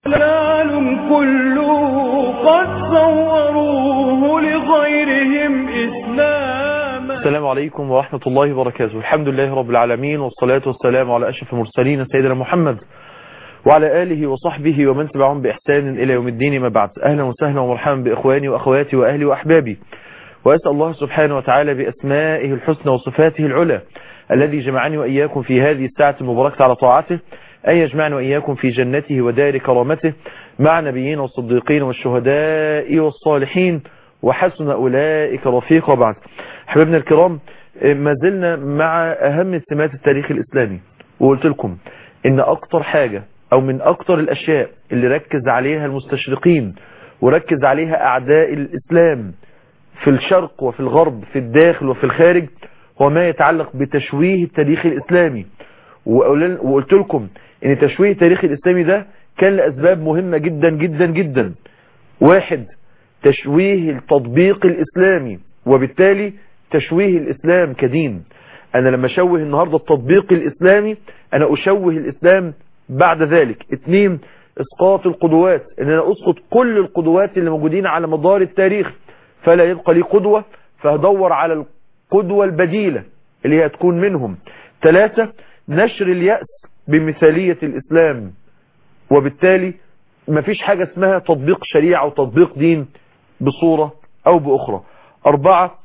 ضلال كله قد صوروه لغيرهم إسلاما السلام عليكم ورحمة الله وبركاته الحمد لله رب العالمين والصلاة والسلام على أشرف المرسلين سيدنا محمد وعلى آله وصحبه ومن تبعهم بإحسان إلى يوم الدين ما بعد أهلا وسهلا ومرحبا بإخواني وأخواتي وأهلي وأحبابي وأسأل الله سبحانه وتعالى بأسمائه الحسنى وصفاته العلى الذي جمعني وإياكم في هذه الساعة المباركة على طاعته أن يجمعنا وإياكم في جنته ودار كرامته مع نبيين والصديقين والشهداء والصالحين وحسن أولئك رفيقا بعد حبيبنا الكرام ما زلنا مع أهم سمات التاريخ الإسلامي وقلت لكم إن أكتر حاجة أو من أكتر الأشياء اللي ركز عليها المستشرقين وركز عليها أعداء الإسلام في الشرق وفي الغرب في الداخل وفي الخارج هو ما يتعلق بتشويه التاريخ الإسلامي وقلت لكم ان تشويه التاريخ الإسلامي ده كان لأسباب مهمة جدا جدا جدا واحد تشويه التطبيق الإسلامي وبالتالي تشويه الإسلام كدين أنا لما أشوه النهاردة التطبيق الإسلامي أنا أشوه الإسلام بعد ذلك اثنين اسقاط القدوات ان انا اسقط كل القدوات اللي موجودين على مدار التاريخ فلا يبقى لي قدوة فهدور على القدوة البديلة اللي هي تكون منهم ثلاثة نشر اليأس بمثالية الإسلام وبالتالي مفيش حاجة اسمها تطبيق شريعة وتطبيق دين بصورة أو بأخرى أربعة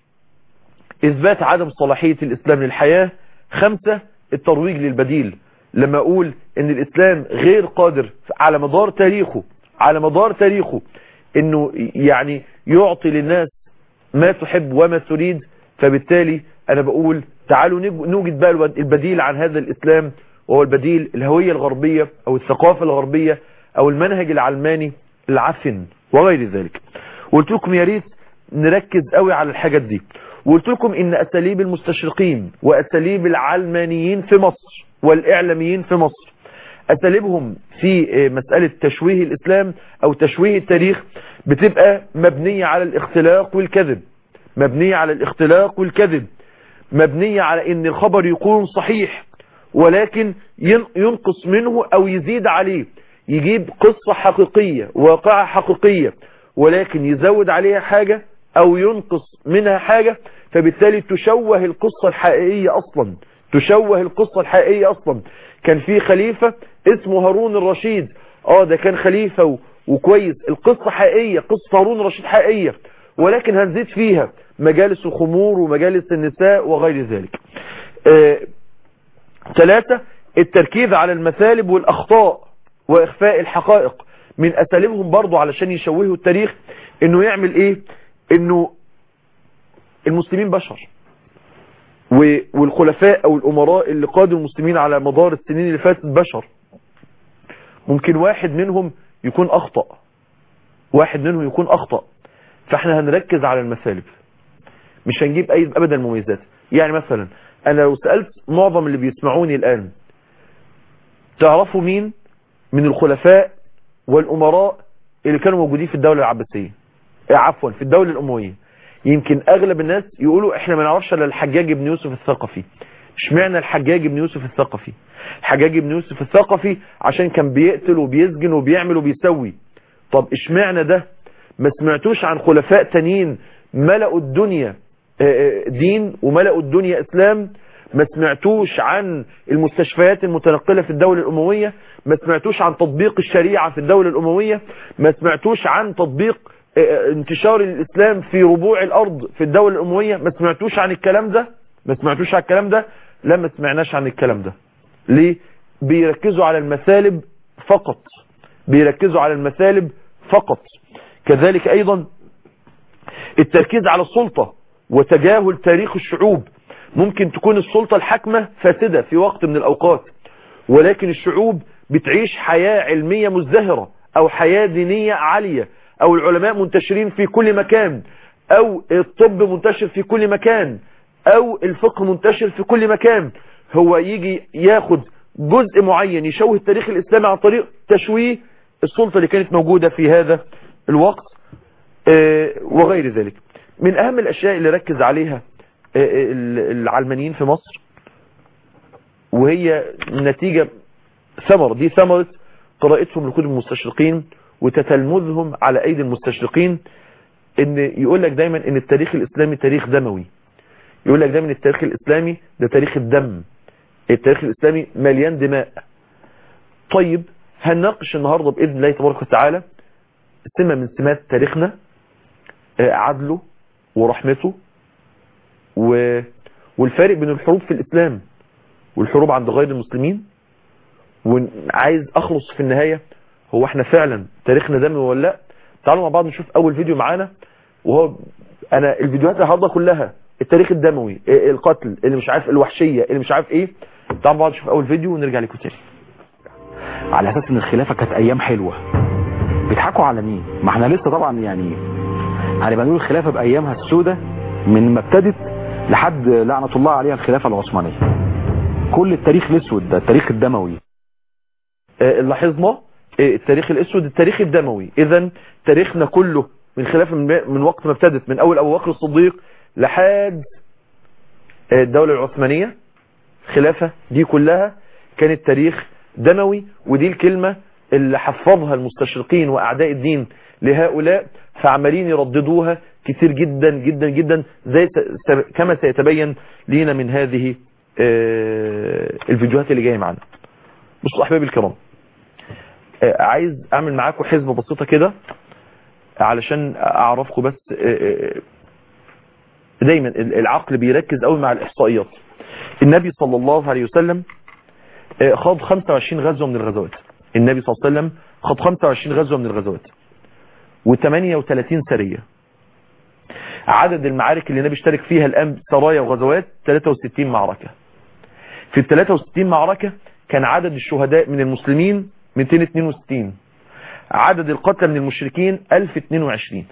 إثبات عدم صلاحية الإسلام للحياة خمسة الترويج للبديل لما أقول إن الإسلام غير قادر على مدار تاريخه على مدار تاريخه إنه يعني يعطي للناس ما تحب وما تريد فبالتالي أنا بقول تعالوا نوجد بقى البديل عن هذا الإسلام وهو البديل الهوية الغربية أو الثقافة الغربية أو المنهج العلماني العفن وغير ذلك قلت لكم يا ريت نركز قوي على الحاجات دي وقلت لكم إن أساليب المستشرقين وأساليب العلمانيين في مصر والإعلاميين في مصر أساليبهم في مسألة تشويه الإسلام أو تشويه التاريخ بتبقى مبنية على الاختلاق والكذب مبنية على الاختلاق والكذب مبنية على ان الخبر يكون صحيح ولكن ينقص منه او يزيد عليه يجيب قصة حقيقية واقعة حقيقية ولكن يزود عليها حاجة او ينقص منها حاجة فبالتالي تشوه القصة الحقيقية اصلا تشوه القصة الحقيقية اصلا كان في خليفة اسمه هارون الرشيد اه ده كان خليفة وكويس القصة حقيقية قصة هارون الرشيد حقيقية ولكن هنزيد فيها مجالس الخمور ومجالس النساء وغير ذلك ثلاثة التركيز على المثالب والأخطاء وإخفاء الحقائق من أساليبهم برضو علشان يشوهوا التاريخ إنه يعمل إيه إنه المسلمين بشر والخلفاء أو الأمراء اللي قادوا المسلمين على مدار السنين اللي فاتت بشر ممكن واحد منهم يكون أخطأ واحد منهم يكون أخطأ فاحنا هنركز على المثالب مش هنجيب اي ابدا مميزات يعني مثلا انا لو سألت معظم اللي بيسمعوني الان تعرفوا مين من الخلفاء والامراء اللي كانوا موجودين في الدولة العباسية عفوا في الدولة الاموية يمكن اغلب الناس يقولوا احنا ما نعرفش الا الحجاج بن يوسف الثقفي اشمعنى الحجاج بن يوسف الثقفي الحجاج بن يوسف الثقفي عشان كان بيقتل وبيسجن وبيعمل وبيسوي طب اشمعنى ده ما سمعتوش عن خلفاء تانيين ملأوا الدنيا دين وملأوا الدنيا اسلام ما سمعتوش عن المستشفيات المتنقلة في الدولة الأموية ما سمعتوش عن تطبيق الشريعة في الدولة الأموية ما سمعتوش عن تطبيق انتشار الإسلام في ربوع الأرض في الدولة الأموية ما سمعتوش عن الكلام ده ما سمعتوش عن الكلام ده لا ما سمعناش عن الكلام ده ليه بيركزوا على المثالب فقط بيركزوا على المثالب فقط كذلك أيضا التركيز على السلطة وتجاهل تاريخ الشعوب ممكن تكون السلطة الحاكمة فاسدة في وقت من الأوقات ولكن الشعوب بتعيش حياة علمية مزدهرة أو حياة دينية عالية أو العلماء منتشرين في كل مكان أو الطب منتشر في كل مكان أو الفقه منتشر في كل مكان هو يجي ياخد جزء معين يشوه التاريخ الإسلامي عن طريق تشويه السلطة اللي كانت موجودة في هذا الوقت وغير ذلك من أهم الأشياء اللي ركز عليها العلمانيين في مصر وهي نتيجة ثمر دي ثمرة قراءتهم لكتب المستشرقين وتتلمذهم على ايدي المستشرقين ان يقول لك دايما ان التاريخ الاسلامي تاريخ دموي يقول لك دايما التاريخ الاسلامي ده تاريخ الدم التاريخ الاسلامي مليان دماء طيب هنناقش النهاردة باذن الله تبارك وتعالى سمة من سمات تاريخنا عدله ورحمته و... والفارق بين الحروب في الاسلام والحروب عند غير المسلمين وعايز اخلص في النهاية هو احنا فعلا تاريخنا دموي ولا لا تعالوا مع بعض نشوف اول فيديو معانا وهو انا الفيديوهات النهارده كلها التاريخ الدموي القتل اللي مش عارف الوحشية اللي مش عارف ايه تعالوا مع بعض نشوف اول فيديو ونرجع لكم تاني على اساس ان الخلافة كانت ايام حلوة بيضحكوا على مين ما احنا لسه طبعا يعني هنبقى نقول الخلافة بايامها السوداء من ما ابتدت لحد لعنة الله عليها الخلافة العثمانية كل التاريخ الاسود ده التاريخ الدموي آه، لاحظنا آه، التاريخ الاسود التاريخ الدموي اذا تاريخنا كله من خلافه من, من وقت ما ابتدت من اول ابو بكر الصديق لحد آه، الدولة العثمانية خلافة دي كلها كانت تاريخ دموي ودي الكلمة اللي حفظها المستشرقين واعداء الدين لهؤلاء فعمالين يرددوها كتير جدا جدا جدا زي س- س- كما سيتبين لينا من هذه آه، الفيديوهات اللي جايه معانا بصوا احبابي الكرام آه، عايز اعمل معاكم حزمه بسيطه كده علشان اعرفكم بس آه، آه، دايما العقل بيركز قوي مع الاحصائيات النبي صلى الله عليه وسلم آه، خاض 25 غزوه من الغزوات النبي صلى الله عليه وسلم خاض 25 غزوه من الغزوات و38 سريه عدد المعارك اللي النبي اشترك فيها الان سرايا وغزوات 63 معركه في ال 63 معركة كان عدد الشهداء من المسلمين 262 عدد القتلى من المشركين 1022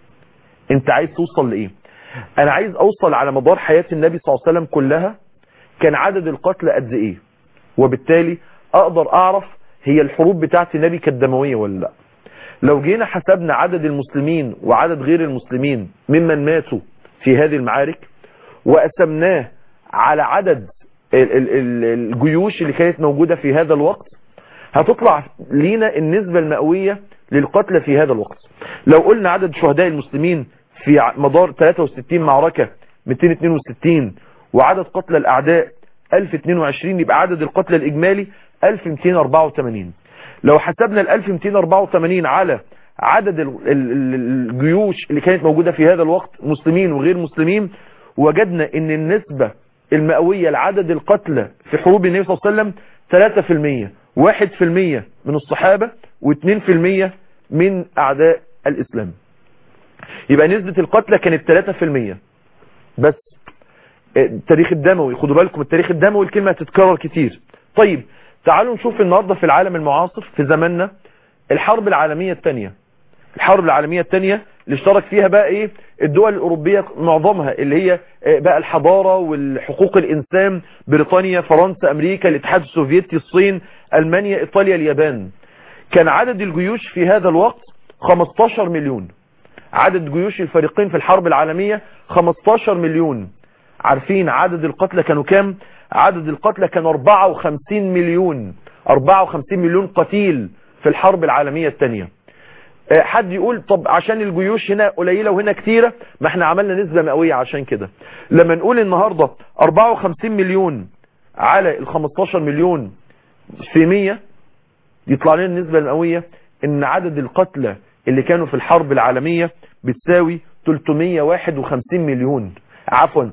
انت عايز توصل لايه انا عايز اوصل على مدار حياة النبي صلى الله عليه وسلم كلها كان عدد القتلى قد ايه وبالتالي اقدر اعرف هي الحروب بتاعت النبي كانت دموية ولا لا لو جينا حسبنا عدد المسلمين وعدد غير المسلمين ممن ماتوا في هذه المعارك وقسمناه على عدد ال- ال- ال- الجيوش اللي كانت موجودة في هذا الوقت هتطلع لينا النسبة المئوية للقتلى في هذا الوقت لو قلنا عدد شهداء المسلمين في ع- مدار 63 معركة 262 وعدد قتلى الأعداء 1022 يبقى عدد القتلى الإجمالي 1284 لو حسبنا ال 1284 على عدد ال- ال- ال- الجيوش اللي كانت موجودة في هذا الوقت مسلمين وغير مسلمين وجدنا ان النسبة المئوية لعدد القتلى في حروب النبي صلى الله عليه وسلم 3% 1% من الصحابة و2% من أعداء الإسلام يبقى نسبة القتلى كانت 3% بس التاريخ الدموي خدوا بالكم التاريخ الدموي الكلمة هتتكرر كتير طيب تعالوا نشوف النهاردة في العالم المعاصر في زماننا الحرب العالمية الثانية الحرب العالمية الثانية اللي اشترك فيها بقى ايه الدول الاوروبية معظمها اللي هي آه، بقى الحضارة والحقوق الانسان بريطانيا فرنسا امريكا الاتحاد السوفيتي الصين المانيا ايطاليا اليابان كان عدد الجيوش في هذا الوقت 15 مليون عدد جيوش الفريقين في الحرب العالمية 15 مليون عارفين عدد القتلى كانوا كام عدد القتلى كان 54 مليون 54 مليون قتيل في الحرب العالمية الثانية آه، حد يقول طب عشان الجيوش هنا قليلة وهنا كتيرة ما احنا عملنا نسبة مئوية عشان كده لما نقول النهاردة 54 مليون على ال 15 مليون في 100 يطلع لنا النسبة المئوية ان عدد القتلى اللي كانوا في الحرب العالمية بتساوي 351 مليون عفوا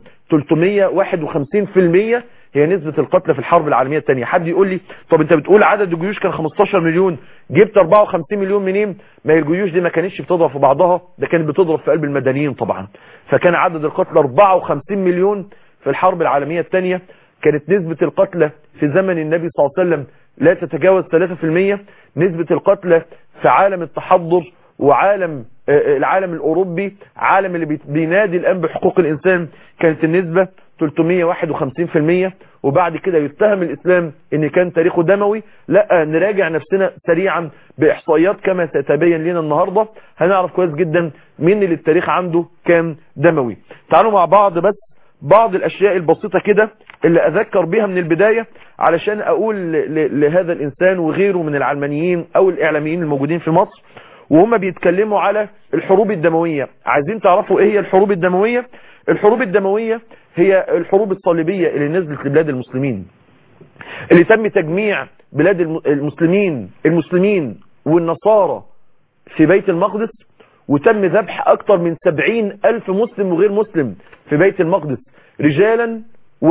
351% هي نسبة القتلى في الحرب العالمية الثانية حد يقول لي طب انت بتقول عدد الجيوش كان 15 مليون جبت 54 مليون منين ما هي الجيوش دي ما كانتش بتضرب في بعضها ده كانت بتضرب في قلب المدنيين طبعا فكان عدد القتلى 54 مليون في الحرب العالمية الثانية كانت نسبة القتلى في زمن النبي صلى الله عليه وسلم لا تتجاوز 3% نسبة القتلى في عالم التحضر وعالم آه، العالم الأوروبي عالم اللي بيت- بينادي الآن بحقوق الإنسان كانت النسبة 351% وبعد كده يتهم الإسلام إن كان تاريخه دموي لا نراجع نفسنا سريعا بإحصائيات كما سيتبين لنا النهاردة هنعرف كويس جدا مين اللي التاريخ عنده كان دموي تعالوا مع بعض بس بعض الاشياء البسيطة كده اللي اذكر بها من البداية علشان اقول ل- ل- لهذا الانسان وغيره من العلمانيين او الاعلاميين الموجودين في مصر وهم بيتكلموا على الحروب الدموية عايزين تعرفوا ايه هي الحروب الدموية الحروب الدموية هي الحروب الصليبية اللي نزلت لبلاد المسلمين اللي تم تجميع بلاد الم- المسلمين المسلمين والنصارى في بيت المقدس وتم ذبح اكتر من سبعين الف مسلم وغير مسلم في بيت المقدس رجالا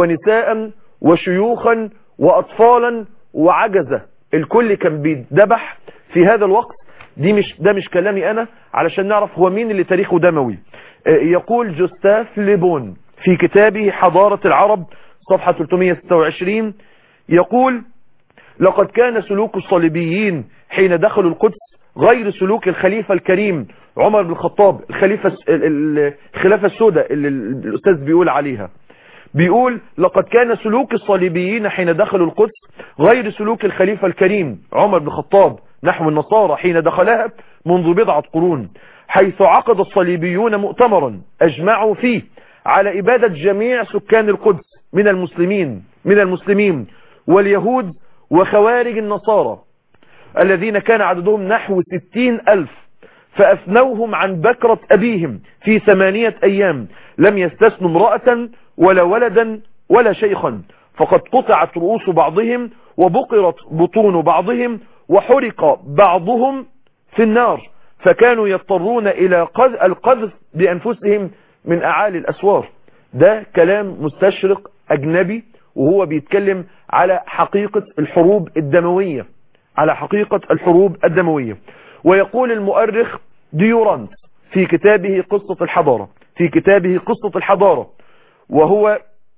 ونساء وشيوخا واطفالا وعجزة الكل كان بيتذبح في هذا الوقت دي مش ده مش كلامي انا علشان نعرف هو مين اللي تاريخه دموي آه، يقول جوستاف ليبون في كتابه حضارة العرب صفحة 326 يقول لقد كان سلوك الصليبيين حين دخلوا القدس غير سلوك الخليفة الكريم عمر بن الخطاب الخليفة الس- ال- ال- الخلافة السوداء اللي ال- الأستاذ بيقول عليها بيقول لقد كان سلوك الصليبيين حين دخلوا القدس غير سلوك الخليفة الكريم عمر بن الخطاب نحو النصارى حين دخلها منذ بضعة قرون حيث عقد الصليبيون مؤتمرا أجمعوا فيه على إبادة جميع سكان القدس من المسلمين من المسلمين واليهود وخوارج النصارى الذين كان عددهم نحو ستين ألف فأفنوهم عن بكرة أبيهم في ثمانية أيام لم يستثنوا امرأة ولا ولدا ولا شيخا فقد قطعت رؤوس بعضهم وبقرت بطون بعضهم وحرق بعضهم في النار فكانوا يضطرون إلى قذ- القذف بأنفسهم من أعالي الأسوار ده كلام مستشرق أجنبي وهو بيتكلم على حقيقة الحروب الدموية على حقيقة الحروب الدموية ويقول المؤرخ ديورانت في كتابه قصة الحضارة في كتابه قصة الحضارة وهو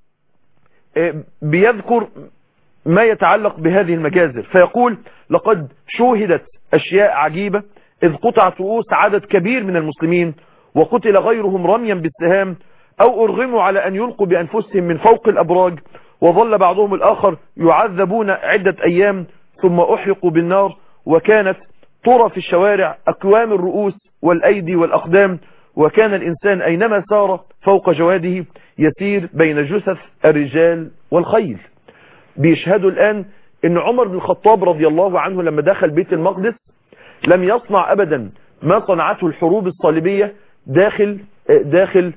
آه، بيذكر ما يتعلق بهذه المجازر فيقول لقد شوهدت أشياء عجيبة إذ قطعت رؤوس عدد كبير من المسلمين وقتل غيرهم رميا بالسهام أو أرغموا على أن يلقوا بأنفسهم من فوق الأبراج وظل بعضهم الآخر يعذبون عدة أيام ثم أحرقوا بالنار وكانت ترى في الشوارع أكوام الرؤوس والأيدي والأقدام وكان الإنسان أينما سار فوق جواده يسير بين جثث الرجال والخيل بيشهدوا الآن ان عمر بن الخطاب رضي الله عنه لما دخل بيت المقدس لم يصنع ابدا ما صنعته الحروب الصليبية داخل داخل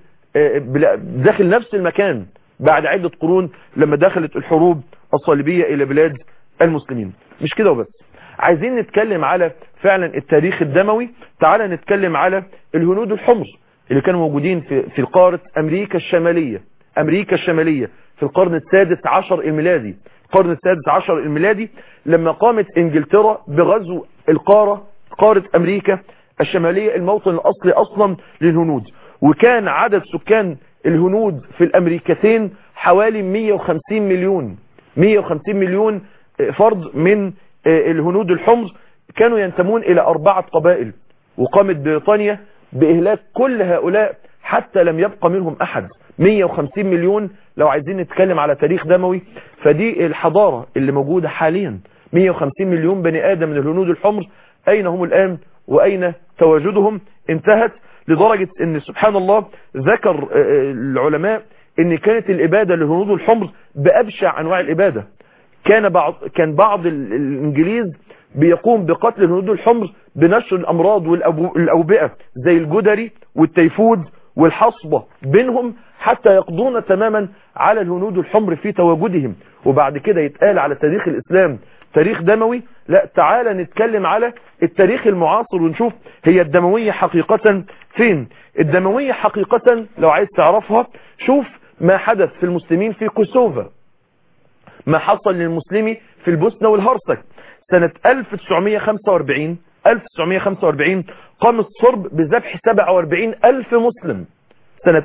داخل نفس المكان بعد عدة قرون لما دخلت الحروب الصليبية الى بلاد المسلمين مش كده وبس عايزين نتكلم على فعلا التاريخ الدموي تعال نتكلم على الهنود الحمر اللي كانوا موجودين في في قارة امريكا الشمالية امريكا الشمالية في القرن السادس عشر الميلادي القرن السادس عشر الميلادي لما قامت انجلترا بغزو القارة قارة امريكا الشمالية الموطن الاصلي اصلا للهنود وكان عدد سكان الهنود في الامريكتين حوالي 150 مليون 150 مليون فرد من الهنود الحمر كانوا ينتمون الى اربعة قبائل وقامت بريطانيا باهلاك كل هؤلاء حتى لم يبقى منهم احد 150 مليون لو عايزين نتكلم على تاريخ دموي فدي الحضارة اللي موجودة حاليا 150 مليون بني ادم من الهنود الحمر اين هم الان واين تواجدهم انتهت لدرجة ان سبحان الله ذكر العلماء ان كانت الابادة للهنود الحمر بابشع انواع الابادة كان بعض كان بعض الانجليز بيقوم بقتل الهنود الحمر بنشر الامراض والاوبئة زي الجدري والتيفود والحصبة بينهم حتى يقضون تماما على الهنود الحمر في تواجدهم وبعد كده يتقال على تاريخ الاسلام تاريخ دموي لا تعالى نتكلم على التاريخ المعاصر ونشوف هي الدموية حقيقة فين الدموية حقيقة لو عايز تعرفها شوف ما حدث في المسلمين في كوسوفا ما حصل للمسلمي في البوسنة والهرسك سنة 1945 1945 قام الصرب بذبح 47 ألف مسلم سنة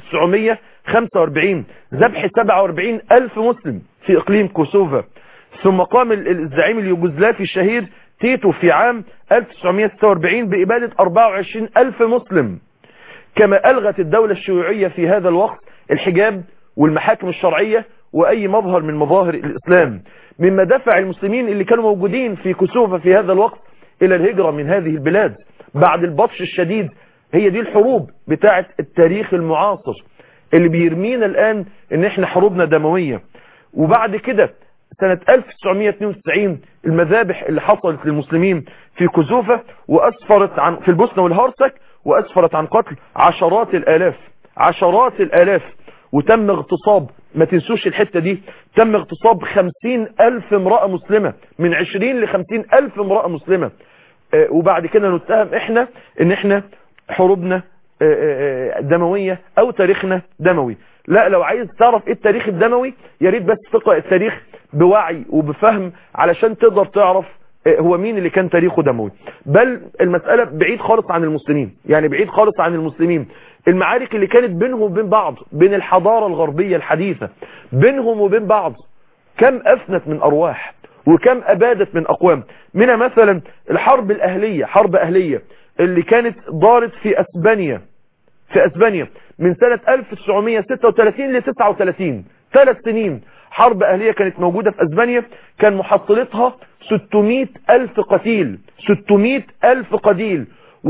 1945 ذبح 47 ألف مسلم في إقليم كوسوفا ثم قام الزعيم اليوغوسلافي الشهير تيتو في عام 1946 بإبادة 24 ألف مسلم كما ألغت الدولة الشيوعية في هذا الوقت الحجاب والمحاكم الشرعية وأي مظهر من مظاهر الإسلام مما دفع المسلمين اللي كانوا موجودين في كسوفة في هذا الوقت إلى الهجرة من هذه البلاد بعد البطش الشديد هي دي الحروب بتاعة التاريخ المعاصر اللي بيرمينا الآن ان احنا حروبنا دموية وبعد كده سنة 1992 المذابح اللي حصلت للمسلمين في كوزوفا وأسفرت عن في البوسنة والهرسك وأسفرت عن قتل عشرات الآلاف عشرات الآلاف وتم اغتصاب ما تنسوش الحتة دي تم اغتصاب خمسين ألف امرأة مسلمة من عشرين لخمسين ألف امرأة مسلمة آه، وبعد كده نتهم احنا ان احنا حروبنا آه، آه، دموية او تاريخنا دموي لا لو عايز تعرف ايه التاريخ الدموي يا ريت بس تقرأ التاريخ بوعي وبفهم علشان تقدر تعرف آه، هو مين اللي كان تاريخه دموي بل المسألة بعيد خالص عن المسلمين يعني بعيد خالص عن المسلمين المعارك اللي كانت بينهم وبين بعض بين الحضارة الغربية الحديثة بينهم وبين بعض كم أفنت من أرواح وكم أبادت من أقوام منها مثلا الحرب الأهلية حرب أهلية اللي كانت دارت في أسبانيا في أسبانيا من سنة 1936 ل 39 ثلاث سنين حرب أهلية كانت موجودة في أسبانيا كان محصلتها 600 ألف قتيل 600 ألف قتيل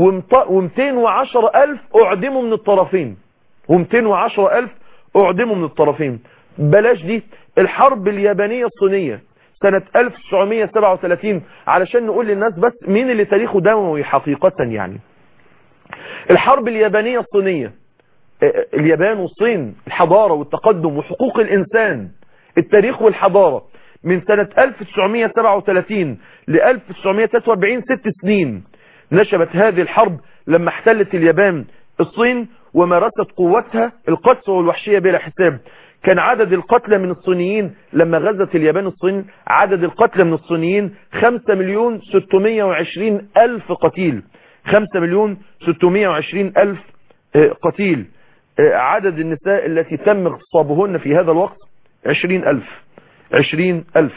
و210 ألف أعدموا من الطرفين و210 ألف أعدموا من الطرفين بلاش دي الحرب اليابانية الصينية سنة 1937 علشان نقول للناس بس مين اللي تاريخه دموي حقيقة يعني الحرب اليابانية الصينية آه، اليابان والصين الحضارة والتقدم وحقوق الإنسان التاريخ والحضارة من سنة 1937 ل 1943 ست سنين نشبت هذه الحرب لما احتلت اليابان الصين ومارست قوتها القدس والوحشية بلا حساب كان عدد القتلى من الصينيين لما غزت اليابان الصين عدد القتلى من الصينيين 5 مليون 620 ألف قتيل 5 مليون 620 ألف آه، قتيل آه، عدد النساء التي تم اغتصابهن في هذا الوقت 20 ألف 20 ألف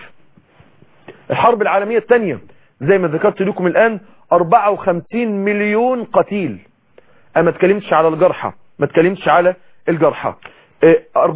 الحرب العالمية الثانية زي ما ذكرت لكم الآن 54 مليون قتيل أما تكلمتش على الجرحى ما تكلمتش على الجرحى آه،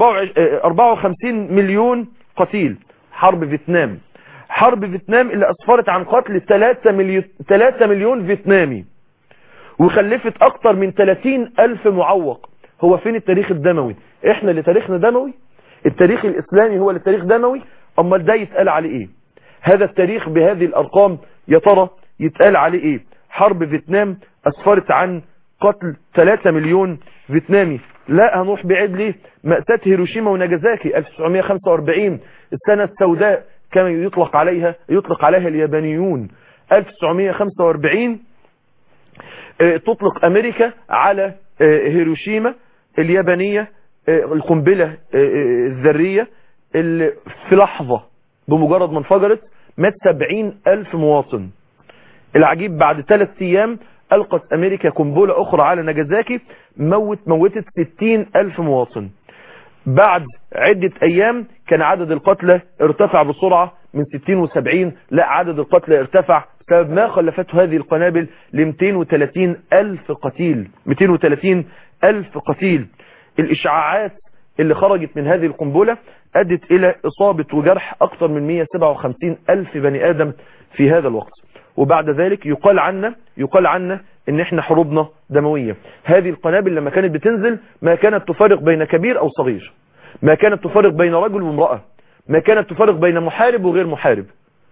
54 مليون قتيل حرب فيتنام حرب فيتنام اللي أسفرت عن قتل 3 مليون, 3 مليون فيتنامي وخلفت أكتر من 30 ألف معوق هو فين التاريخ الدموي احنا اللي تاريخنا دموي التاريخ الإسلامي هو اللي تاريخ دموي أما ده يتقال عليه ايه هذا التاريخ بهذه الأرقام يا ترى يتقال عليه ايه حرب فيتنام أسفرت عن قتل 3 مليون فيتنامي لا هنروح بعيد ليه مأساة هيروشيما وناجازاكي 1945 السنة السوداء كما يطلق عليها يطلق عليها اليابانيون 1945 آه، تطلق أمريكا على آه، هيروشيما اليابانية آه، القنبلة آه، آه، الذرية اللي في لحظة بمجرد ما انفجرت مات 70 ألف مواطن العجيب بعد ثلاث أيام ألقت أمريكا قنبلة أخرى على ناجازاكي موت موتت 60 ألف مواطن بعد عدة أيام كان عدد القتلى ارتفع بسرعة من 60 و70 لا عدد القتلى ارتفع بسبب ما خلفته هذه القنابل ل 230 ألف قتيل 230 ألف قتيل الإشعاعات اللي خرجت من هذه القنبلة أدت إلى إصابة وجرح أكثر من 157 ألف بني آدم في هذا الوقت وبعد ذلك يقال عنا يقال عنا ان احنا حروبنا دموية هذه القنابل لما كانت بتنزل ما كانت تفرق بين كبير او صغير ما كانت تفرق بين رجل وامرأة ما كانت تفرق بين محارب وغير محارب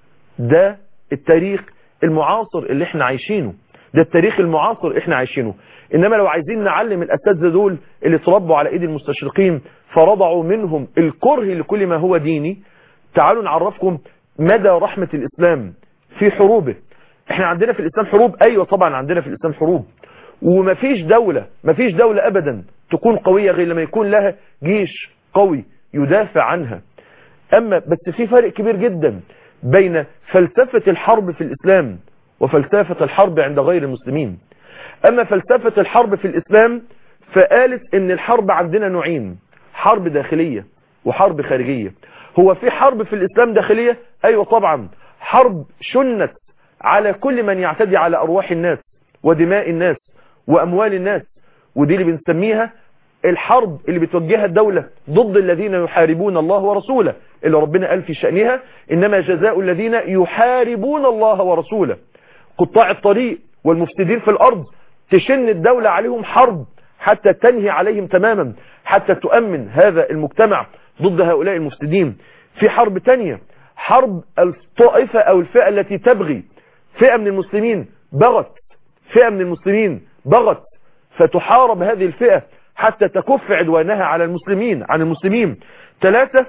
ده التاريخ المعاصر اللي احنا عايشينه ده التاريخ المعاصر احنا عايشينه انما لو عايزين نعلم الاساتذه دول اللي اتربوا على ايد المستشرقين فرضعوا منهم الكره لكل ما هو ديني تعالوا نعرفكم مدى رحمة الاسلام في حروبه احنا عندنا في الاسلام حروب ايوه طبعا عندنا في الاسلام حروب ومفيش دولة مفيش دولة ابدا تكون قوية غير لما يكون لها جيش قوي يدافع عنها اما بس في فرق كبير جدا بين فلسفة الحرب في الاسلام وفلسفة الحرب عند غير المسلمين اما فلسفة الحرب في الاسلام فقالت ان الحرب عندنا نوعين حرب داخلية وحرب خارجية هو في حرب في الاسلام داخلية ايوه طبعا حرب شنت على كل من يعتدي على ارواح الناس ودماء الناس واموال الناس ودي اللي بنسميها الحرب اللي بتوجهها الدولة ضد الذين يحاربون الله ورسوله اللي ربنا قال في شأنها إنما جزاء الذين يحاربون الله ورسوله قطاع الطريق والمفسدين في الأرض تشن الدولة عليهم حرب حتى تنهي عليهم تماما حتى تؤمن هذا المجتمع ضد هؤلاء المفسدين في حرب تانية حرب الطائفة او الفئة التي تبغي فئة من المسلمين بغت فئة من المسلمين بغت فتحارب هذه الفئة حتى تكف عدوانها على المسلمين عن المسلمين ثلاثة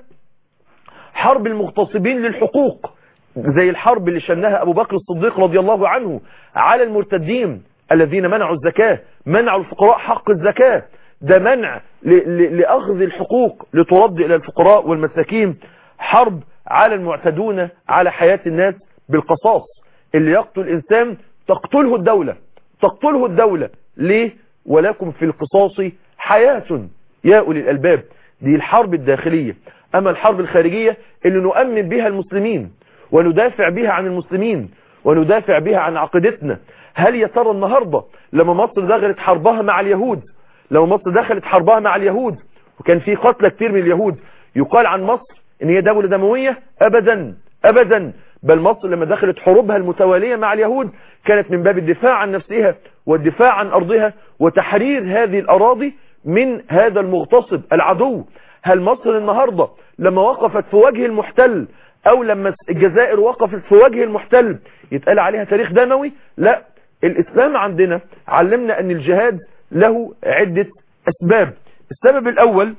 حرب المغتصبين للحقوق زي الحرب اللي شنها أبو بكر الصديق رضي الله عنه على المرتدين الذين منعوا الزكاة منعوا الفقراء حق الزكاة ده منع لأخذ الحقوق لترد إلى الفقراء والمساكين حرب على المعتدون على حياة الناس بالقصاص اللي يقتل إنسان تقتله الدولة تقتله الدولة ليه ولكم في القصاص حياة يا أولي الألباب دي الحرب الداخلية أما الحرب الخارجية اللي نؤمن بها المسلمين وندافع بها عن المسلمين وندافع بها عن عقيدتنا هل يا ترى النهاردة لما مصر دخلت حربها مع اليهود لما مصر دخلت حربها مع اليهود وكان في قتلى كتير من اليهود يقال عن مصر ان هي دولة دموية ابدا ابدا بل مصر لما دخلت حروبها المتوالية مع اليهود كانت من باب الدفاع عن نفسها والدفاع عن ارضها وتحرير هذه الاراضي من هذا المغتصب العدو هل مصر النهاردة لما وقفت في وجه المحتل او لما الجزائر وقفت في وجه المحتل يتقال عليها تاريخ دموي لا الاسلام عندنا علمنا ان الجهاد له عدة اسباب السبب الاول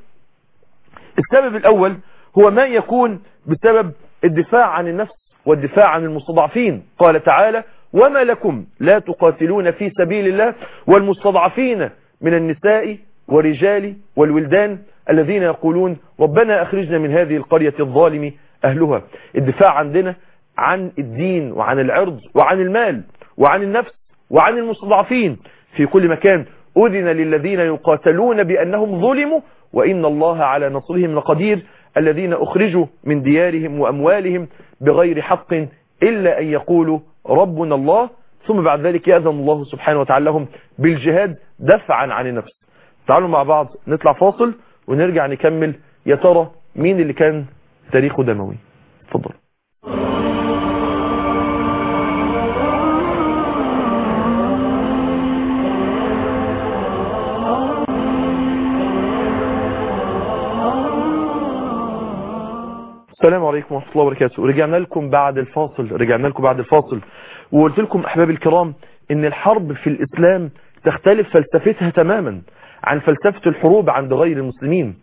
السبب الاول هو ما يكون بسبب الدفاع عن النفس والدفاع عن المستضعفين قال تعالى وما لكم لا تقاتلون في سبيل الله والمستضعفين من النساء والرجال والولدان الذين يقولون ربنا أخرجنا من هذه القرية الظالم أهلها الدفاع عندنا عن الدين وعن العرض وعن المال وعن النفس وعن المستضعفين في كل مكان أذن للذين يقاتلون بأنهم ظلموا وإن الله على نصرهم لقدير الذين أخرجوا من ديارهم وأموالهم بغير حق إلا أن يقولوا ربنا الله ثم بعد ذلك يأذن الله سبحانه وتعالى لهم بالجهاد دفعا عن النفس تعالوا مع بعض نطلع فاصل ونرجع نكمل يا ترى مين اللي كان تاريخه دموي اتفضل السلام عليكم ورحمة الله وبركاته رجعنا لكم بعد الفاصل رجعنا لكم بعد الفاصل وقلت لكم أحباب الكرام ان الحرب في الإسلام تختلف فلسفتها تماما عن فلسفة الحروب عند غير المسلمين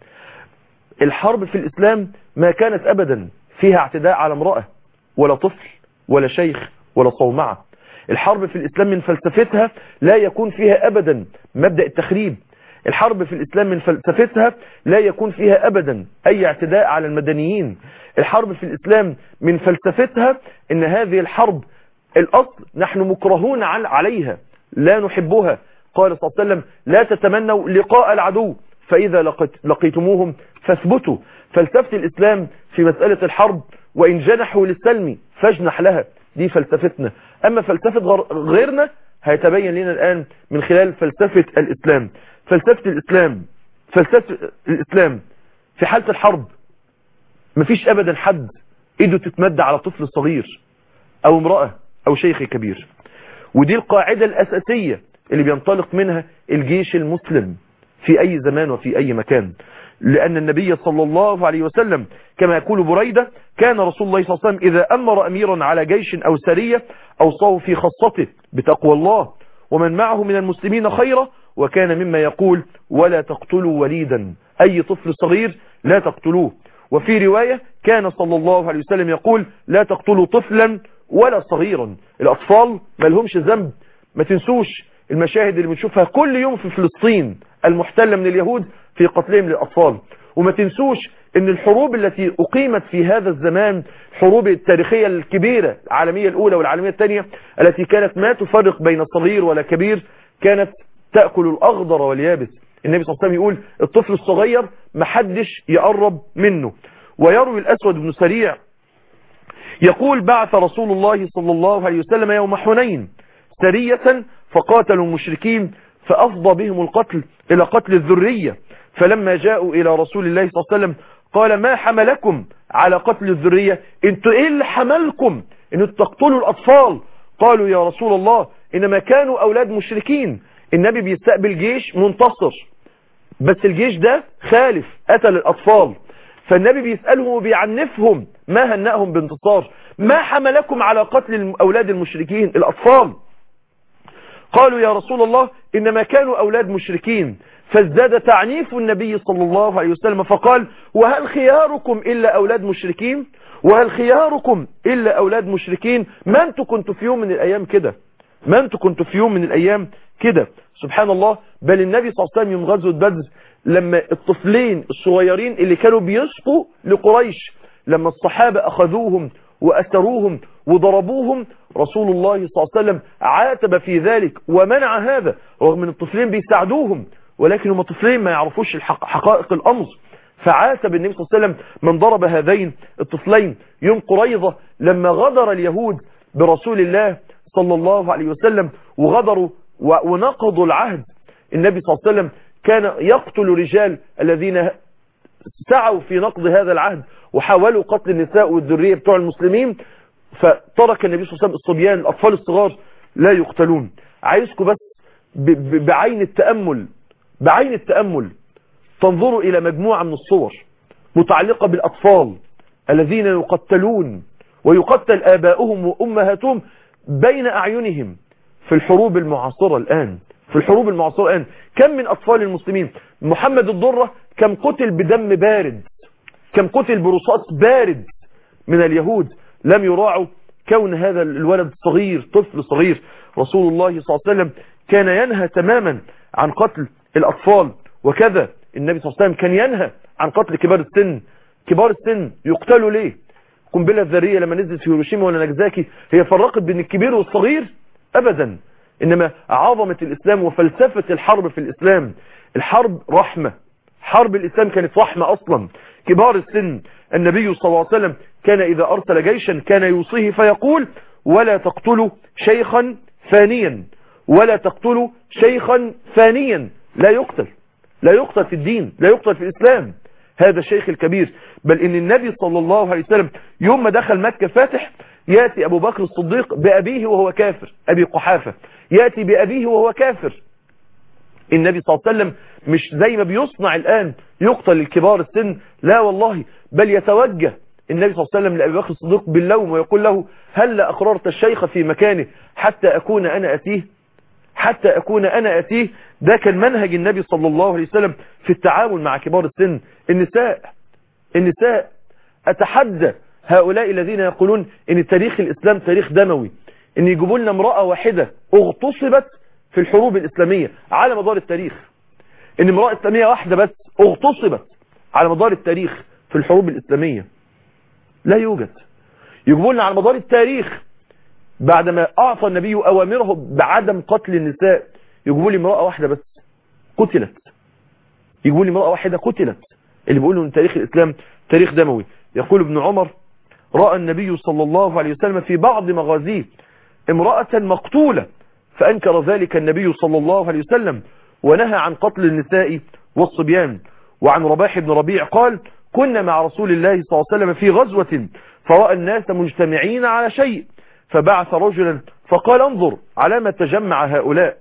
الحرب في الإسلام ما كانت أبدا فيها اعتداء على امرأة ولا طفل ولا شيخ ولا صومعة الحرب في الإسلام من فلسفتها لا يكون فيها أبدا مبدأ التخريب الحرب في الإسلام من فلسفتها لا يكون فيها أبدا أي اعتداء على المدنيين الحرب في الإسلام من فلسفتها ان هذه الحرب الأصل نحن مكرهون عليها لا نحبها قال صلى الله عليه وسلم لا تتمنوا لقاء العدو فإذا لقيت لقيتموهم فاثبتوا فلسفة الإسلام في مسألة الحرب وإن جنحوا للسلم فاجنح لها دي فلسفتنا أما فلسفة غيرنا هيتبين لنا الآن من خلال فلسفة الإسلام فلسفة الإسلام فلسفة الإسلام في حالة الحرب مفيش أبدا حد إيده تتمد على طفل صغير أو امرأة أو شيخ كبير ودي القاعدة الأساسية اللي بينطلق منها الجيش المسلم في أي زمان وفي أي مكان لأن النبي صلى الله عليه وسلم كما يقول بريدة كان رسول الله صلى الله عليه وسلم إذا أمر أميرا على جيش أو سرية أوصاه في خاصته بتقوى الله ومن معه من المسلمين خيرا وكان مما يقول ولا تقتلوا وليدا أي طفل صغير لا تقتلوه وفي رواية كان صلى الله عليه وسلم يقول لا تقتلوا طفلا ولا صغيرا الأطفال ما لهمش ذنب ما تنسوش المشاهد اللي بنشوفها كل يوم في فلسطين المحتلة من اليهود في قتلهم للأطفال وما تنسوش ان الحروب التي اقيمت في هذا الزمان حروب التاريخية الكبيرة العالمية الاولى والعالمية الثانية التي كانت ما تفرق بين صغير ولا كبير كانت تأكل الاخضر واليابس النبي صلى الله عليه وسلم يقول الطفل الصغير محدش يقرب منه ويروي الاسود بن سريع يقول بعث رسول الله صلى الله عليه وسلم يوم حنين سرية فقاتلوا المشركين فأفضى بهم القتل إلى قتل الذرية فلما جاءوا إلى رسول الله صلى الله عليه وسلم قال ما حملكم على قتل الذرية انتوا ايه اللي حملكم ان تقتلوا الأطفال قالوا يا رسول الله إنما كانوا أولاد مشركين النبي بيستقبل جيش منتصر بس الجيش ده خالف قتل الأطفال فالنبي بيسألهم وبيعنفهم ما هنأهم بانتصار ما حملكم على قتل أولاد المشركين الأطفال قالوا يا رسول الله إنما كانوا أولاد مشركين فازداد تعنيف النبي صلى الله عليه وسلم فقال وهل خياركم إلا أولاد مشركين وهل خياركم إلا أولاد مشركين ما أنتوا كنتوا في يوم من الأيام كده ما أنتوا كنتوا في يوم من الأيام كده سبحان الله بل النبي صلى الله عليه وسلم يوم غزوة بدر لما الطفلين الصغيرين اللي كانوا بيسقوا لقريش لما الصحابة أخذوهم وأسروهم وضربوهم رسول الله صلى الله عليه وسلم عاتب في ذلك ومنع هذا رغم ان الطفلين بيساعدوهم ولكن هم طفلين ما يعرفوش الحق حقائق الأمر فعاتب النبي صلى الله عليه وسلم من ضرب هذين الطفلين يوم قريضة لما غدر اليهود برسول الله صلى الله عليه وسلم وغدروا ونقضوا العهد النبي صلى الله عليه وسلم كان يقتل رجال الذين سعوا في نقض هذا العهد وحاولوا قتل النساء والذرية بتوع المسلمين فترك النبي صلى الله عليه وسلم الصبيان الأطفال الصغار لا يقتلون عايزكم بس بعين التأمل بعين التأمل تنظروا إلى مجموعة من الصور متعلقة بالأطفال الذين يقتلون ويقتل آباؤهم وأمهاتهم بين أعينهم في الحروب المعاصرة الآن في الحروب المعاصرة الآن كم من أطفال المسلمين محمد الضرة كم قتل بدم بارد كم قتل برصاص بارد من اليهود لم يراعوا كون هذا الولد صغير طفل صغير رسول الله صلى الله عليه وسلم كان ينهى تماما عن قتل الأطفال وكذا النبي صلى الله عليه وسلم كان ينهى عن قتل كبار السن كبار السن يقتلوا ليه قنبلة الذرية لما نزلت في هيروشيما ولا ناجازاكي هي فرقت بين الكبير والصغير أبدا إنما عظمة الإسلام وفلسفة الحرب في الإسلام الحرب رحمة حرب الإسلام كانت رحمة أصلا كبار السن النبي صلى الله عليه وسلم كان إذا أرسل جيشا كان يوصيه فيقول ولا تقتلوا شيخا فانيا ولا تقتلوا شيخا فانيا لا يقتل لا يقتل في الدين لا يقتل في الإسلام هذا الشيخ الكبير بل إن النبي صلى الله عليه وسلم يوم ما دخل مكة فاتح يأتي أبو بكر الصديق بأبيه وهو كافر أبي قحافة يأتي بأبيه وهو كافر النبي صلى الله عليه وسلم مش زي ما بيصنع الآن يقتل الكبار السن لا والله بل يتوجه النبي صلى الله عليه وسلم لأبي بكر الصديق باللوم ويقول له هل أقررت الشيخ في مكانه حتى أكون أنا أتيه حتى أكون أنا أتيه ده كان منهج النبي صلى الله عليه وسلم في التعامل مع كبار السن النساء النساء أتحدى هؤلاء الذين يقولون ان تاريخ الإسلام تاريخ دموي ان يجيبوا لنا امرأة واحدة اغتصبت في الحروب الإسلامية على مدار التاريخ ان امرأة إسلامية واحدة بس اغتصبت على مدار التاريخ في الحروب الإسلامية لا يوجد يجيبوا لنا على مدار التاريخ بعدما أعطى النبي أوامره بعدم قتل النساء يجيبوا لي امرأة واحدة بس قتلت يجيبوا لي امرأة واحدة قتلت اللي بيقولوا ان تاريخ الإسلام تاريخ دموي يقول ابن عمر رأى النبي صلى الله عليه وسلم في بعض مغازيه امرأة مقتولة فأنكر ذلك النبي صلى الله عليه وسلم ونهى عن قتل النساء والصبيان وعن رباح بن ربيع قال كنا مع رسول الله صلى الله عليه وسلم في غزوة فرأى الناس مجتمعين على شيء فبعث رجلا فقال انظر على ما تجمع هؤلاء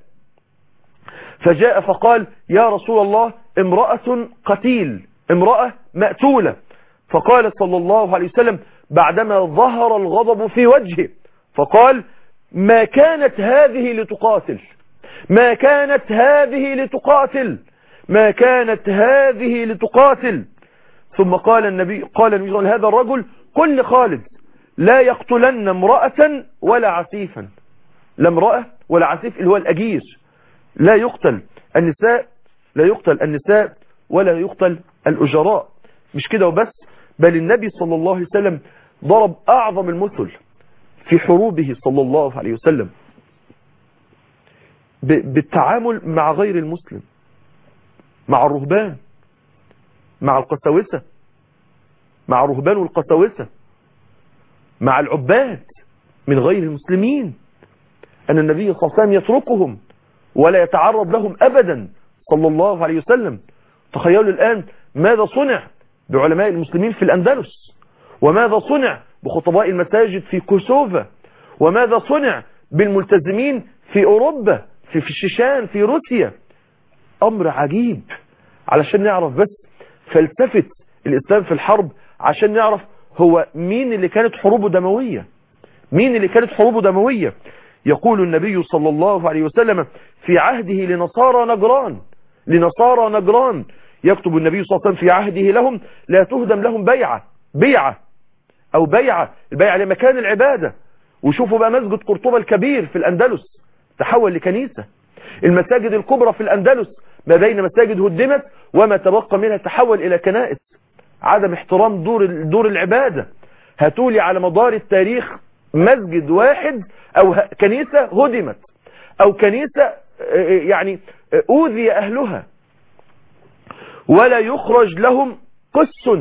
فجاء فقال يا رسول الله امرأة قتيل امرأة مأتولة فقال صلى الله عليه وسلم بعدما ظهر الغضب في وجهه فقال ما كانت هذه لتقاتل ما كانت هذه لتقاتل ما كانت هذه لتقاتل ثم قال النبي قال النبي صلى هذا الرجل كل خالد لا يقتلن امرأة ولا عسيفا لا امرأة ولا عسيف اللي هو الأجير لا يقتل النساء لا يقتل النساء ولا يقتل الأجراء مش كده وبس بل النبي صلى الله عليه وسلم ضرب أعظم المثل في حروبه صلى الله عليه وسلم بالتعامل مع غير المسلم مع الرهبان مع القساوسة مع الرهبان والقساوسة مع العباد من غير المسلمين أن النبي صلى الله عليه وسلم يتركهم ولا يتعرض لهم أبدا صلى الله عليه وسلم تخيلوا الآن ماذا صنع بعلماء المسلمين في الأندلس وماذا صنع بخطباء المساجد في كوسوفا وماذا صنع بالملتزمين في أوروبا في, في الشيشان في روسيا أمر عجيب علشان نعرف بس فلسفة الإسلام في الحرب عشان نعرف هو مين اللي كانت حروبه دموية مين اللي كانت حروبه دموية يقول النبي صلى الله عليه وسلم في عهده لنصارى نجران لنصارى نجران يكتب النبي صلى الله عليه وسلم في عهده لهم لا تهدم لهم بيعة بيعة او بيعة البيعة لمكان العبادة وشوفوا بقى مسجد قرطبة الكبير في الأندلس تحول لكنيسة المساجد الكبرى في الأندلس ما بين مساجد هدمت وما تبقى منها تحول إلى كنائس عدم احترام دور دور العبادة هاتولي على مدار التاريخ مسجد واحد أو كنيسة هدمت أو كنيسة يعني أوذي أهلها ولا يخرج لهم قس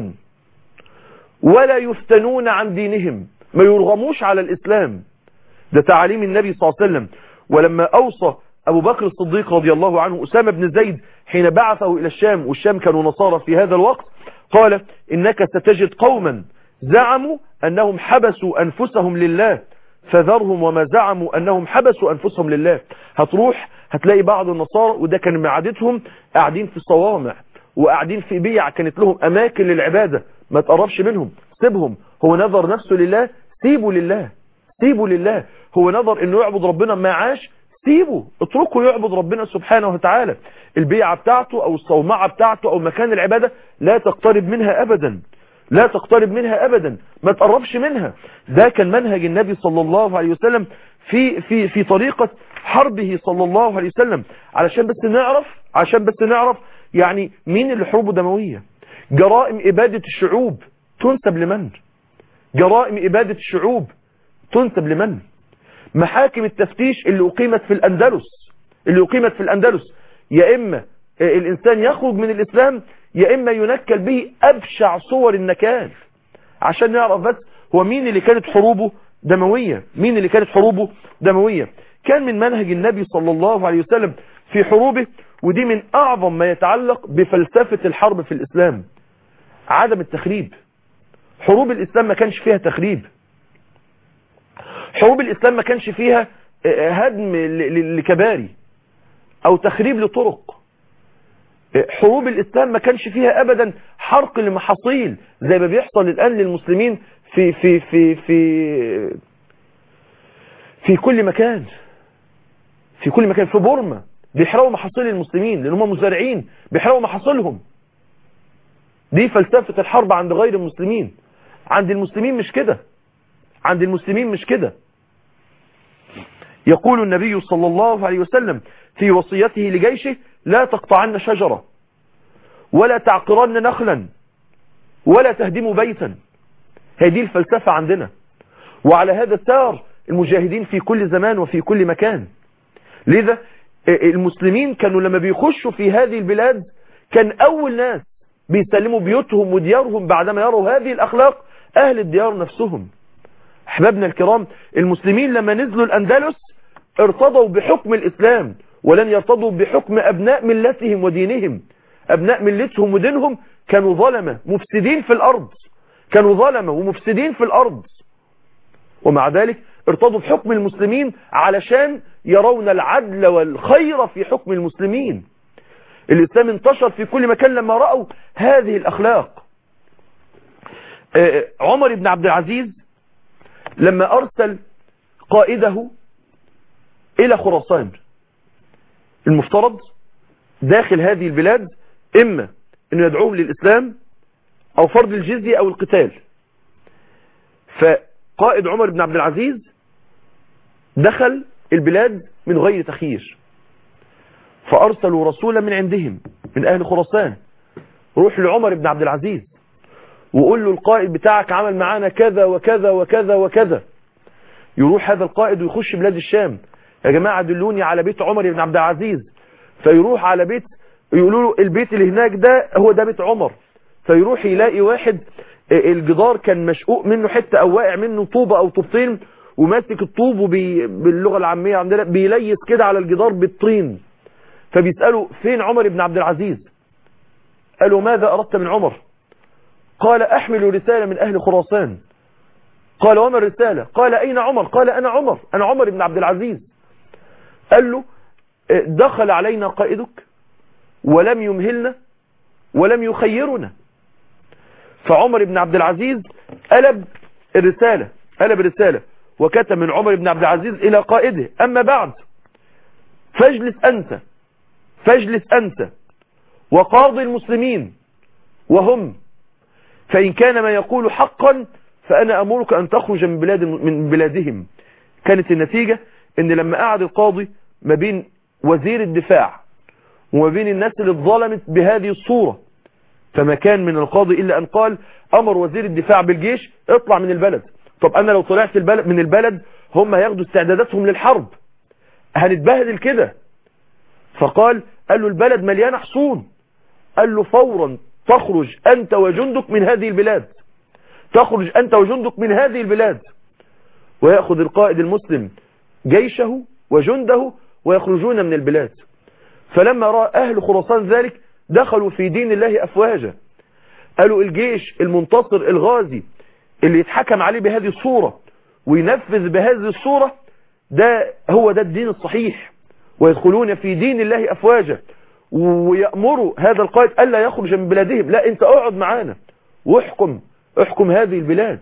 ولا يفتنون عن دينهم ما يرغموش على الإسلام ده تعاليم النبي صلى الله عليه وسلم ولما أوصى أبو بكر الصديق رضي الله عنه أسامة بن زيد حين بعثه إلى الشام والشام كانوا نصارى في هذا الوقت قال إنك ستجد قوما زعموا أنهم حبسوا أنفسهم لله فذرهم وما زعموا أنهم حبسوا أنفسهم لله هتروح هتلاقي بعض النصارى وده كان من عادتهم قاعدين في الصوامع وقاعدين في بيع كانت لهم أماكن للعبادة ما تقربش منهم سيبهم هو نظر نفسه لله سيبه لله سيبه لله هو نظر انه يعبد ربنا ما عاش سيبه اتركه يعبد ربنا سبحانه وتعالى البيعة بتاعته او الصومعة بتاعته او مكان العبادة لا تقترب منها ابدا لا تقترب منها ابدا ما تقربش منها ده كان منهج النبي صلى الله عليه وسلم في في في طريقة حربه صلى الله عليه وسلم علشان بس نعرف عشان بس نعرف يعني مين اللي حروبه دموية جرائم إبادة الشعوب تنسب لمن جرائم إبادة الشعوب تنسب لمن محاكم التفتيش اللي أقيمت في الأندلس اللي أقيمت في الأندلس يا إما الإنسان يخرج من الإسلام يا إما ينكل به أبشع صور النكال عشان نعرف بس هو مين اللي كانت حروبه دموية مين اللي كانت حروبه دموية كان من منهج النبي صلى الله عليه وسلم في حروبه ودي من أعظم ما يتعلق بفلسفة الحرب في الإسلام عدم التخريب حروب الإسلام ما كانش فيها تخريب حروب الإسلام ما كانش فيها هدم لكباري أو تخريب لطرق حروب الإسلام ما كانش فيها أبدا حرق لمحاصيل زي ما بيحصل الآن للمسلمين في في في في في كل مكان في كل مكان في بورما بيحرقوا محاصيل المسلمين لأن هم مزارعين بيحرقوا محاصيلهم دي فلسفة الحرب عند غير المسلمين عند المسلمين مش كده عند المسلمين مش كده يقول النبي صلى الله عليه وسلم في وصيته لجيشه لا تقطعن شجرة ولا تعقرن نخلا ولا تهدموا بيتا هذه الفلسفة عندنا وعلى هذا سار المجاهدين في كل زمان وفي كل مكان لذا المسلمين كانوا لما بيخشوا في هذه البلاد كان أول ناس بيسلموا بيوتهم وديارهم بعدما يروا هذه الأخلاق أهل الديار نفسهم أحبابنا الكرام المسلمين لما نزلوا الأندلس ارتضوا بحكم الإسلام ولن يرتضوا بحكم أبناء ملتهم ودينهم أبناء ملتهم ودينهم كانوا ظلمة مفسدين في الأرض كانوا ظلمة ومفسدين في الأرض ومع ذلك ارتضوا بحكم المسلمين علشان يرون العدل والخير في حكم المسلمين الإسلام انتشر في كل مكان لما رأوا هذه الأخلاق عمر بن عبد العزيز لما أرسل قائده إلى خراسان المفترض داخل هذه البلاد إما أنه يدعوهم للإسلام أو فرض الجزية أو القتال فقائد عمر بن عبد العزيز دخل البلاد من غير تخيير فأرسلوا رسولا من عندهم من أهل خراسان روح لعمر بن عبد العزيز وقول له القائد بتاعك عمل معانا كذا وكذا وكذا وكذا يروح هذا القائد ويخش بلاد الشام يا جماعة دلوني على بيت عمر بن عبد العزيز فيروح على بيت يقولوا له البيت اللي هناك ده هو ده بيت عمر فيروح يلاقي واحد الجدار كان مشقوق منه حتة او واقع منه طوبة او طوبتين وماسك الطوب وبي باللغة العامية عندنا بيليس كده على الجدار بالطين فبيسألوا فين عمر بن عبد العزيز قالوا ماذا أردت من عمر قال أحمل رسالة من أهل خراسان قال وما الرسالة قال أين عمر قال أنا عمر أنا عمر بن عبد العزيز قال له دخل علينا قائدك ولم يمهلنا ولم يخيرنا فعمر بن عبد العزيز قلب الرسالة قلب الرسالة وكتب من عمر بن عبد العزيز إلى قائده أما بعد فاجلس أنت فاجلس أنت وقاضي المسلمين وهم فإن كان ما يقول حقا فأنا أمرك أن تخرج من, بلاد من بلادهم كانت النتيجة أن لما قعد القاضي ما بين وزير الدفاع وما بين الناس اللي اتظلمت بهذه الصورة فما كان من القاضي إلا أن قال أمر وزير الدفاع بالجيش اطلع من البلد طب أنا لو طلعت البلد من البلد هم هياخدوا استعداداتهم للحرب هنتبهدل كده فقال قال له البلد مليانة حصون قال له فورا تخرج أنت وجندك من هذه البلاد تخرج أنت وجندك من هذه البلاد ويأخذ القائد المسلم جيشه وجنده ويخرجون من البلاد فلما رأى أهل خراسان ذلك دخلوا في دين الله أفواجا قالوا الجيش المنتصر الغازي اللي يتحكم عليه بهذه الصورة وينفذ بهذه الصورة ده هو ده الدين الصحيح ويدخلون في دين الله أفواجا ويأمروا هذا القائد ألا يخرج من بلادهم لا انت اقعد معانا واحكم احكم هذه البلاد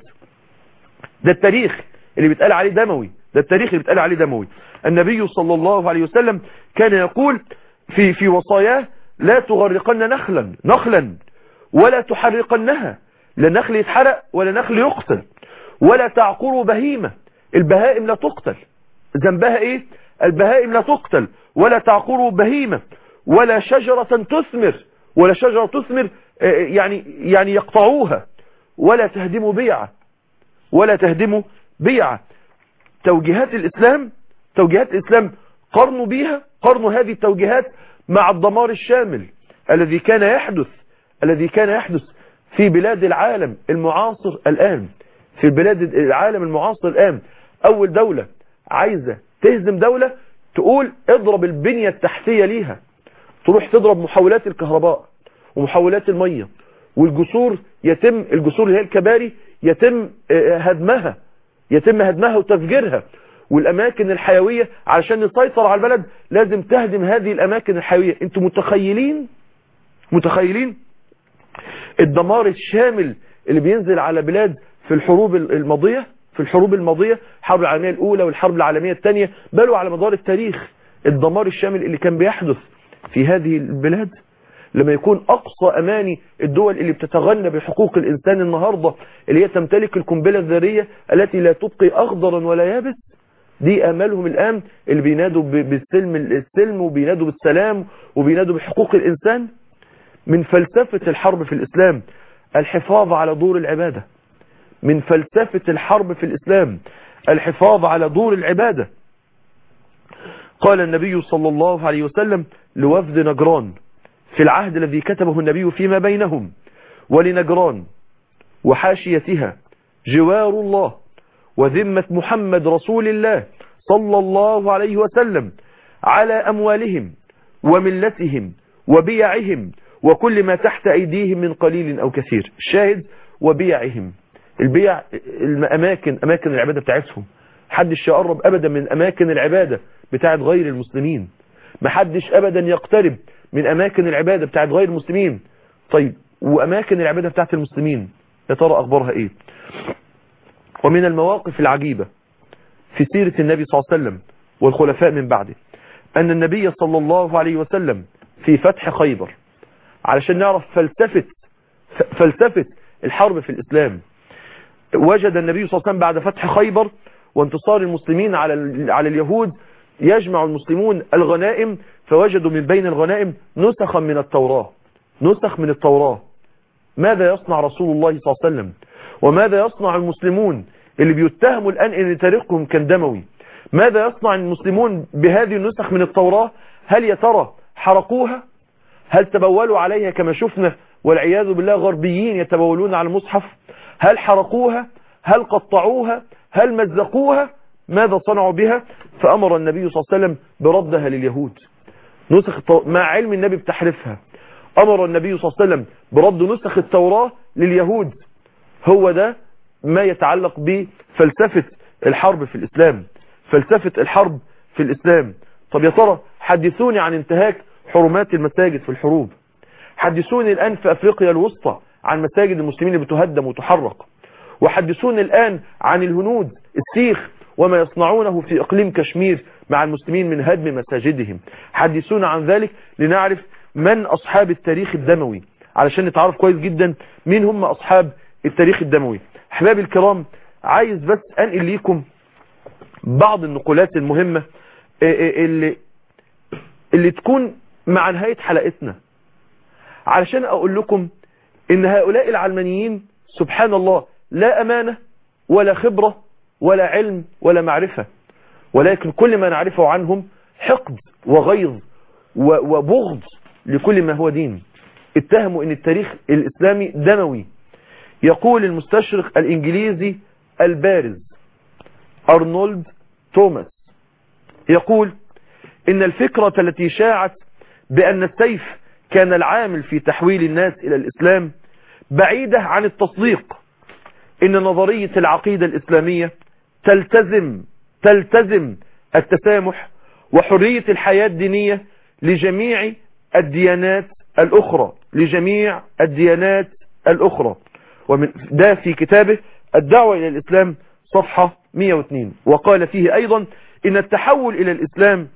ده التاريخ اللي بيتقال عليه دموي ده التاريخ اللي بيتقال عليه دموي النبي صلى الله عليه وسلم كان يقول في في وصاياه لا تغرقن نخلا نخلا ولا تحرقنها لا نخل يتحرق ولا نخل يقتل ولا تعقروا بهيمة البهائم لا تقتل ذنبها ايه البهائم لا تقتل ولا تعقروا بهيمة ولا شجرة تثمر ولا شجرة تثمر يعني يعني يقطعوها ولا تهدموا بيعة ولا تهدموا بيعة توجيهات الإسلام توجيهات الإسلام قرنوا بيها قرنوا هذه التوجيهات مع الدمار الشامل الذي كان يحدث الذي كان يحدث في بلاد العالم المعاصر الآن في بلاد العالم المعاصر الآن أول دولة عايزة تهزم دولة تقول اضرب البنية التحتية ليها تروح تضرب محولات الكهرباء ومحولات المية والجسور يتم الجسور اللي هي الكباري يتم هدمها يتم هدمها وتفجيرها والاماكن الحيوية علشان نسيطر على البلد لازم تهدم هذه الاماكن الحيوية انتوا متخيلين متخيلين الدمار الشامل اللي بينزل على بلاد في الحروب الماضية في الحروب الماضية الحرب العالمية الاولى والحرب العالمية الثانية بل على مدار التاريخ الدمار الشامل اللي كان بيحدث في هذه البلاد لما يكون أقصى أماني الدول اللي بتتغنى بحقوق الإنسان النهاردة اللي هي تمتلك القنبلة الذرية التي لا تبقي أخضرا ولا يابس دي آمالهم الآن اللي بينادوا بالسلم السلم وبينادوا بالسلام وبينادوا بحقوق الإنسان من فلسفة الحرب في الإسلام الحفاظ على دور العبادة من فلسفة الحرب في الإسلام الحفاظ على دور العبادة قال النبي صلى الله عليه وسلم لوفد نجران في العهد الذي كتبه النبي فيما بينهم ولنجران وحاشيتها جوار الله وذمة محمد رسول الله صلى الله عليه وسلم على أموالهم وملتهم وبيعهم وكل ما تحت أيديهم من قليل أو كثير الشاهد وبيعهم البيع الأماكن أماكن العبادة بتاعتهم محدش يقرب أبدا من أماكن العبادة بتاعت غير المسلمين محدش أبدا يقترب من أماكن العبادة بتاعت غير المسلمين طيب وأماكن العبادة بتاعت المسلمين يا ترى أخبارها إيه ومن المواقف العجيبة في سيرة النبي صلى الله عليه وسلم والخلفاء من بعده أن النبي صلى الله عليه وسلم في فتح خيبر علشان نعرف فلسفة فلسفة الحرب في الإسلام وجد النبي صلى الله عليه وسلم بعد فتح خيبر وانتصار المسلمين على على اليهود يجمع المسلمون الغنائم فوجدوا من بين الغنائم نسخا من التوراة نسخ من التوراة ماذا يصنع رسول الله صلى الله عليه وسلم وماذا يصنع المسلمون اللي بيتهموا الآن ان تاريخهم كان دموي ماذا يصنع المسلمون بهذه النسخ من التوراة هل يا ترى حرقوها هل تبولوا عليها كما شفنا والعياذ بالله غربيين يتبولون على المصحف هل حرقوها هل قطعوها هل مزقوها ماذا صنعوا بها فأمر النبي صلى الله عليه وسلم بردها لليهود نسخ التو... مع علم النبي بتحريفها أمر النبي صلى الله عليه وسلم برد نسخ التوراة لليهود هو ده ما يتعلق بفلسفة الحرب في الإسلام فلسفة الحرب في الإسلام طب يا ترى حدثوني عن انتهاك حرمات المساجد في الحروب حدثوني الآن في أفريقيا الوسطى عن مساجد المسلمين اللي بتهدم وتحرق وحدثوني الآن عن الهنود السيخ وما يصنعونه في إقليم كشمير مع المسلمين من هدم مساجدهم حدثونا عن ذلك لنعرف من أصحاب التاريخ الدموي علشان نتعرف كويس جدا مين هم أصحاب التاريخ الدموي أحبابي الكرام عايز بس أنقل ليكم بعض النقولات المهمة اللي, اللي تكون مع نهاية حلقتنا علشان أقول لكم إن هؤلاء العلمانيين سبحان الله لا أمانة ولا خبرة ولا علم ولا معرفة ولكن كل ما نعرفه عنهم حقد وغيظ وبغض لكل ما هو دين اتهموا ان التاريخ الاسلامي دموي يقول المستشرق الانجليزي البارز ارنولد توماس يقول ان الفكرة التي شاعت بان السيف كان العامل في تحويل الناس الى الاسلام بعيدة عن التصديق ان نظرية العقيدة الاسلامية تلتزم تلتزم التسامح وحرية الحياة الدينية لجميع الديانات الأخرى لجميع الديانات الأخرى ومن ده في كتابه الدعوة إلى الإسلام صفحة 102 وقال فيه أيضا إن التحول إلى الإسلام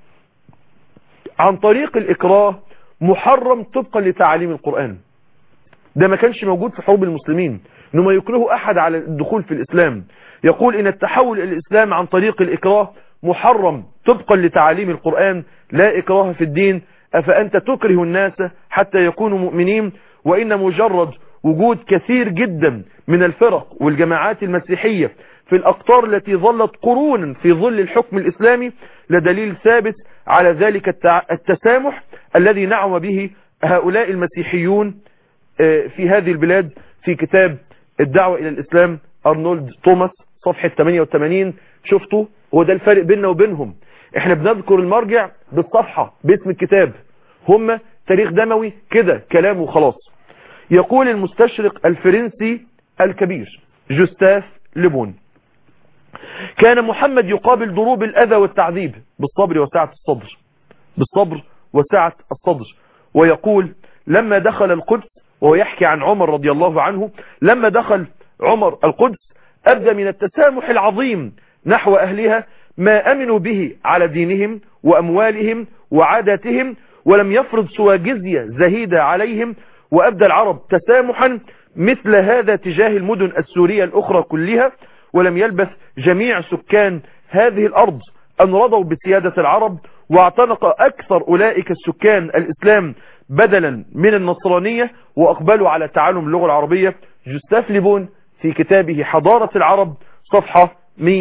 عن طريق الإكراه محرم طبقا لتعاليم القرآن ده ما كانش موجود في حروب المسلمين انه ما يكرهوا احد على الدخول في الاسلام يقول ان التحول الى الاسلام عن طريق الاكراه محرم طبقا لتعاليم القرآن لا اكراه في الدين افانت تكره الناس حتى يكونوا مؤمنين وان مجرد وجود كثير جدا من الفرق والجماعات المسيحية في الاقطار التي ظلت قرونا في ظل الحكم الاسلامي لدليل ثابت على ذلك التسامح الذي نعم به هؤلاء المسيحيون في هذه البلاد في كتاب الدعوة إلى الإسلام أرنولد توماس صفحة 88 شفتوا هو ده الفرق بيننا وبينهم احنا بنذكر المرجع بالصفحة باسم الكتاب هم تاريخ دموي كده كلام وخلاص يقول المستشرق الفرنسي الكبير جوستاف ليبون كان محمد يقابل ضروب الأذى والتعذيب بالصبر وسعة الصدر بالصبر وسعة الصدر ويقول لما دخل القدس وهو يحكي عن عمر رضي الله عنه لما دخل عمر القدس أبدى من التسامح العظيم نحو أهلها ما أمنوا به على دينهم وأموالهم وعاداتهم ولم يفرض سوى جزية زهيدة عليهم وأبدى العرب تسامحا مثل هذا تجاه المدن السورية الأخرى كلها ولم يلبث جميع سكان هذه الأرض أن رضوا بسيادة العرب واعتنق أكثر أولئك السكان الإسلام بدلا من النصرانية وأقبلوا على تعلم اللغة العربية جوستاف ليبون في كتابه حضارة العرب صفحة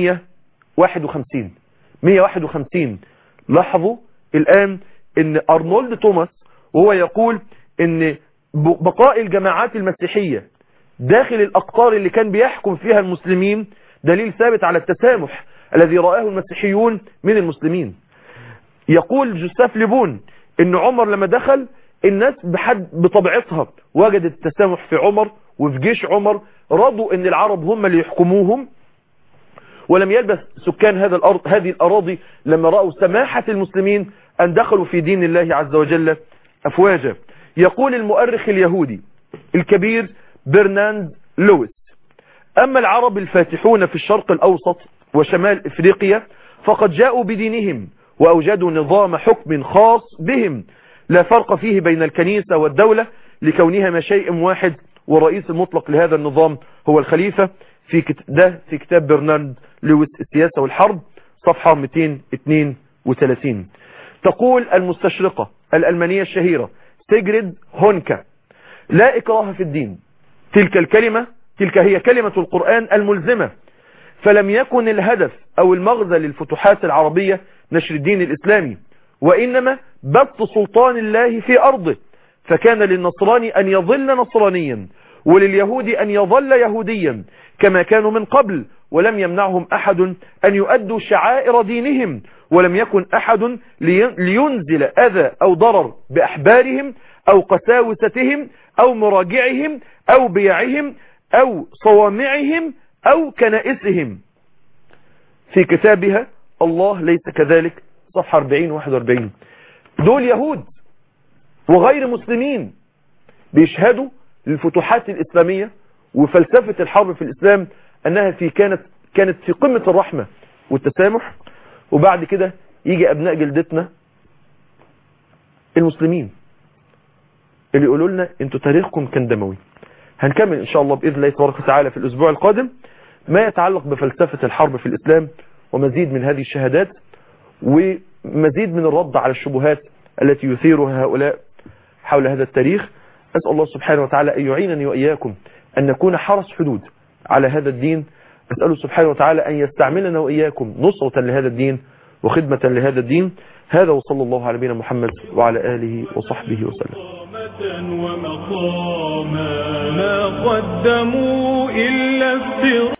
151 151 لاحظوا الآن ان أرنولد توماس وهو يقول ان بقاء الجماعات المسيحية داخل الأقطار اللي كان بيحكم فيها المسلمين دليل ثابت على التسامح الذي رآه المسيحيون من المسلمين يقول جوستاف ليبون ان عمر لما دخل الناس بحد بطبيعتها وجدت التسامح في عمر وفي جيش عمر رضوا ان العرب هم اللي يحكموهم ولم يلبث سكان هذا الأرض هذه الأراضي لما رأوا سماحة المسلمين أن دخلوا في دين الله عز وجل أفواجا يقول المؤرخ اليهودي الكبير برناند لويس أما العرب الفاتحون في الشرق الأوسط وشمال إفريقيا فقد جاءوا بدينهم وأوجدوا نظام حكم خاص بهم لا فرق فيه بين الكنيسة والدولة لكونهما شيء واحد والرئيس المطلق لهذا النظام هو الخليفة في كت... ده في كتاب برنارد لويس السياسة والحرب صفحة 232 تقول المستشرقة الألمانية الشهيرة سيجريد هونكا لا إكراه في الدين تلك الكلمة تلك هي كلمة القرآن الملزمة فلم يكن الهدف أو المغزى للفتوحات العربية نشر الدين الإسلامي وإنما بث سلطان الله في أرضه فكان للنصراني أن يظل نصرانيا ولليهود أن يظل يهوديا كما كانوا من قبل ولم يمنعهم أحد أن يؤدوا شعائر دينهم ولم يكن أحد لينزل أذى أو ضرر بأحبارهم أو قساوستهم أو مراجعهم أو بيعهم أو صوامعهم أو كنائسهم في كتابها الله ليس كذلك صفحة 40 41 دول يهود وغير مسلمين بيشهدوا للفتوحات الإسلامية وفلسفة الحرب في الإسلام أنها في كانت كانت في قمة الرحمة والتسامح وبعد كده يجي أبناء جلدتنا المسلمين اللي يقولوا لنا انتوا تاريخكم كان دموي هنكمل ان شاء الله باذن الله تبارك وتعالى في الاسبوع القادم ما يتعلق بفلسفه الحرب في الاسلام ومزيد من هذه الشهادات ومزيد من الرد على الشبهات التي يثيرها هؤلاء حول هذا التاريخ اسال الله سبحانه وتعالى ان يعينني واياكم ان نكون حرس حدود على هذا الدين اساله سبحانه وتعالى ان يستعملنا واياكم نصره لهذا الدين وخدمه لهذا الدين هذا وصلى الله على نبينا محمد وعلى اله وصحبه وسلم ومقاما ما قدموا إلا افتراء